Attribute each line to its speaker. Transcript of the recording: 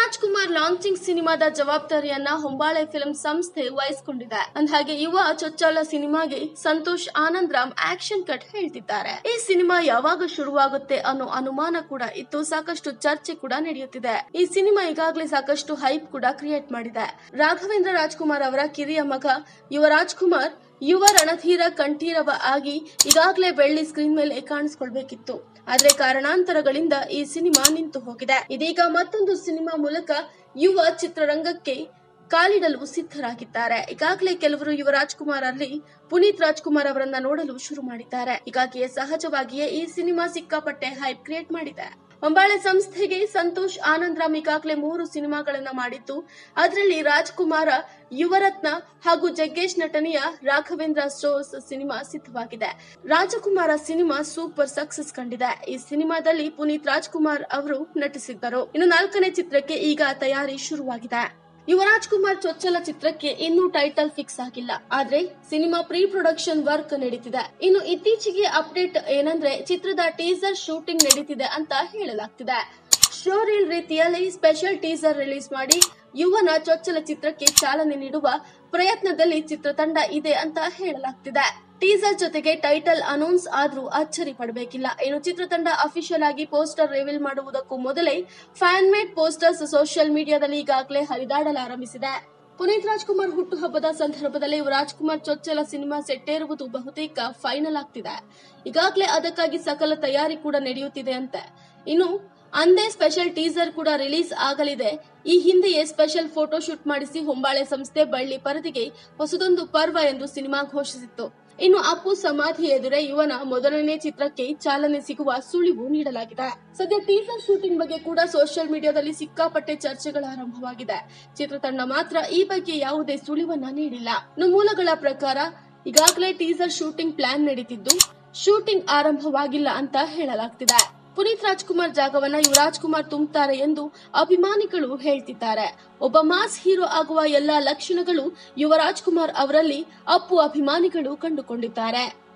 Speaker 1: Yuvraj Kumar launching ಸಿನಿಮಾದ ಜವಾಬ್ದಾರಿಯನ್ನ ಹೊಂಬಾಳೆ film ಸಂಸ್ಥೆ ವಹಿಸಿಕೊಂಡಿದೆ ಅಂದಹಾಗೆ ಯುವ ಚೊಚ್ಚಲ ಸಿನಿಮಾಗೆ ಸಂತೋಷ್ ಆನಂದ್ ರಾಮ್ ಆಕ್ಷನ್ ಕಟ್ ಹೇಳ್ತಿದ್ದಾರೆ ಈ ಸಿನಿಮಾ ಯಾವಾಗ ಶುರುವಾಗುತ್ತೆ ಅನ್ನೋ ಅನುಮಾನ ಕೂಡ ಇತ್ತು ಸಾಕಷ್ಟು ಚರ್ಚೆ ಕೂಡ ನಡೆಯುತ್ತಿದೆ ಈ ಸಿನಿಮಾ ಈಗಾಗಲೇ ಸಾಕಷ್ಟು ಹೈಪ್ ಕೂಡ ಕ್ರಿಯೇಟ್ ಮಾಡಿದೆ ರಾಘವೇಂದ್ರ ರಾಜ್ಕುಮಾರ್ ಅವರ ಕಿರಿಯ ಮಗ ಯುವರಾಜ್ ಕುಮಾರ್ ಯುವ ರಣಧೀರ ಕಂಠೀರವ ಆಗಿ ಈಗಾಗಲೇ ಬೆಳ್ಳಿ ಸ್ಕ್ರೀನ್ ಮೇಲೆ ಕಾಣಿಸ್ಕೊಳ್ಬೇಕಿತ್ತು ಆದ್ರೆ ಕಾರಣಾಂತರಗಳಿಂದ ಈ ಸಿನಿಮಾ ನಿಂತು ಹೋಗಿದೆ ಇದೀಗ ಮತ್ತೊಂದು ಸಿನಿಮಾ ಮೂಲಕ ಯುವ ಚಿತ್ರರಂಗಕ್ಕೆ ಕಾಲಿಡಲು ಸಿದ್ಧರಾಗಿದ್ದಾರೆ ಈಗಾಗಲೇ ಕೆಲವರು ಯುವ ರಾಜ್ಕುಮಾರ್ ಅಲ್ಲಿ ಪುನೀತ್ ರಾಜ್ಕುಮಾರ್ ಅವರನ್ನ ನೋಡಲು ಶುರು ಮಾಡಿದ್ದಾರೆ ಹೀಗಾಗಿಯೇ ಸಹಜವಾಗಿಯೇ ಈ ಸಿನಿಮಾ ಸಿಕ್ಕಾಪಟ್ಟೆ ಹೈಪ್ ಕ್ರಿಯೇಟ್ ಮಾಡಿದೆ ಹೊಂಬಾಳೆ ಸಂಸ್ಥೆಗೆ ಸಂತೋಷ್ ಆನಂದ್ ರಾಮ್ ಈಗಾಗಲೇ ಮೂರು ಸಿನಿಮಾಗಳನ್ನ ಮಾಡಿದ್ದು ಅದರಲ್ಲಿ ರಾಜ್ಕುಮಾರ ಯುವರತ್ನ ಹಾಗೂ ಜಗ್ಗೇಶ್ ನಟನೆಯ ರಾಘವೇಂದ್ರ ಸ್ಟೋರ್ಸ್ ಸಿನಿಮಾ ಸಿದ್ಧವಾಗಿದೆ ರಾಜಕುಮಾರ ಸಿನಿಮಾ ಸೂಪರ್ ಸಕ್ಸಸ್ ಕಂಡಿದೆ ಈ ಸಿನಿಮಾದಲ್ಲಿ ಪುನೀತ್ ರಾಜ್ಕುಮಾರ್ ಅವರು ನಟಿಸಿದ್ದರು ಇನ್ನು ನಾಲ್ಕನೇ ಚಿತ್ರಕ್ಕೆ ಈಗ ತಯಾರಿ ಶುರುವಾಗಿದೆ ಯುವರಾಜ್ ಕುಮಾರ್ ಚೊಚ್ಚಲ ಚಿತ್ರಕ್ಕೆ ಇನ್ನೂ ಟೈಟಲ್ ಫಿಕ್ಸ್ ಆಗಿಲ್ಲ ಆದ್ರೆ ಸಿನಿಮಾ ಪ್ರೀ ಪ್ರೊಡಕ್ಷನ್ ವರ್ಕ್ ನಡೀತಿದೆ ಇನ್ನು ಇತ್ತೀಚೆಗೆ ಅಪ್ಡೇಟ್ ಏನಂದ್ರೆ ಚಿತ್ರದ ಟೀಸರ್ ಶೂಟಿಂಗ್ ನಡೀತಿದೆ ಅಂತ ಹೇಳಲಾಗ್ತಿದೆ ಶೋ ರೀಲ್ ರೀತಿಯಲ್ಲಿ ಸ್ಪೆಷಲ್ ಟೀಸರ್ ರಿಲೀಸ್ ಮಾಡಿ ಯುವನ ಚೊಚ್ಚಲ ಚಿತ್ರಕ್ಕೆ ಚಾಲನೆ ನೀಡುವ ಪ್ರಯತ್ನದಲ್ಲಿ ಚಿತ್ರತಂಡ ಇದೆ ಅಂತ ಹೇಳಲಾಗ್ತಿದೆ ಟೀಸರ್ ಜೊತೆಗೆ ಟೈಟಲ್ ಅನೌನ್ಸ್ ಆದ್ರೂ ಅಚ್ಚರಿ ಪಡಬೇಕಿಲ್ಲ ಇನ್ನು ಚಿತ್ರತಂಡ ಅಫಿಷಿಯಲ್ ಆಗಿ ಪೋಸ್ಟರ್ ರಿವೀಲ್ ಮಾಡುವುದಕ್ಕೂ ಮೊದಲೇ ಫ್ಯಾನ್ ಮೇಡ್ ಪೋಸ್ಟರ್ಸ್ ಸೋಷಿಯಲ್ ಮೀಡಿಯಾದಲ್ಲಿ ಈಗಾಗಲೇ ಹರಿದಾಡಲಾರಂಭಿಸಿದೆ ಪುನೀತ್ ರಾಜ್ಕುಮಾರ್ ಹುಟ್ಟುಹಬ್ಬದ ಸಂದರ್ಭದಲ್ಲಿ ರಾಜ್ಕುಮಾರ್ ಚೊಚ್ಚಲ ಸಿನಿಮಾ ಸೆಟ್ಟೇರುವುದು ಬಹುತೇಕ ಫೈನಲ್ ಆಗ್ತಿದೆ ಈಗಾಗಲೇ ಅದಕ್ಕಾಗಿ ಸಕಲ ತಯಾರಿ ಕೂಡ ನಡೆಯುತ್ತಿದೆ ಅಂತೆ ಇನ್ನು ಅಂದೇ ಸ್ಪೆಷಲ್ ಟೀಸರ್ ಕೂಡ ರಿಲೀಸ್ ಆಗಲಿದೆ ಈ ಹಿಂದೆಯೇ ಸ್ಪೆಷಲ್ ಫೋಟೋ ಶೂಟ್ ಮಾಡಿಸಿ ಹೊಂಬಾಳೆ ಸಂಸ್ಥೆ ಬಳ್ಳಿ ಪರದಿಗೆ ಹೊಸದೊಂದು ಪರ್ವ ಎಂದು ಸಿನಿಮಾ ಘೋಷಿಸಿತ್ತು ಇನ್ನು ಅಪ್ಪು ಸಮಾಧಿ ಎದುರೇ ಯುವನ ಮೊದಲನೇ ಚಿತ್ರಕ್ಕೆ ಚಾಲನೆ ಸಿಗುವ ಸುಳಿವು ನೀಡಲಾಗಿದೆ ಸದ್ಯ ಟೀಸರ್ ಶೂಟಿಂಗ್ ಬಗ್ಗೆ ಕೂಡ ಸೋಷಿಯಲ್ ಮೀಡಿಯಾದಲ್ಲಿ ಸಿಕ್ಕಾಪಟ್ಟೆ ಚರ್ಚೆಗಳು ಆರಂಭವಾಗಿದೆ ಚಿತ್ರತಂಡ ಮಾತ್ರ ಈ ಬಗ್ಗೆ ಯಾವುದೇ ಸುಳಿವನ್ನ ನೀಡಿಲ್ಲ ಇನ್ನು ಮೂಲಗಳ ಪ್ರಕಾರ ಈಗಾಗಲೇ ಟೀಸರ್ ಶೂಟಿಂಗ್ ಪ್ಲಾನ್ ನಡೀತಿದ್ದು ಶೂಟಿಂಗ್ ಆರಂಭವಾಗಿಲ್ಲ ಅಂತ ಹೇಳಲಾಗ್ತಿದೆ ಪುನೀತ್ ರಾಜ್ಕುಮಾರ್ ಜಾಗವನ್ನ ಯುವರಾಜ್ ಕುಮಾರ್ ತುಂಬುತ್ತಾರೆ ಎಂದು ಅಭಿಮಾನಿಗಳು ಹೇಳ್ತಿದ್ದಾರೆ ಒಬ್ಬ ಮಾಸ್ ಹೀರೋ ಆಗುವ ಎಲ್ಲಾ ಲಕ್ಷಣಗಳು ಯುವರಾಜ್ ಕುಮಾರ್ ಅವರಲ್ಲಿ ಅಪ್ಪು ಅಭಿಮಾನಿಗಳು ಕಂಡುಕೊಂಡಿದ್ದಾರೆ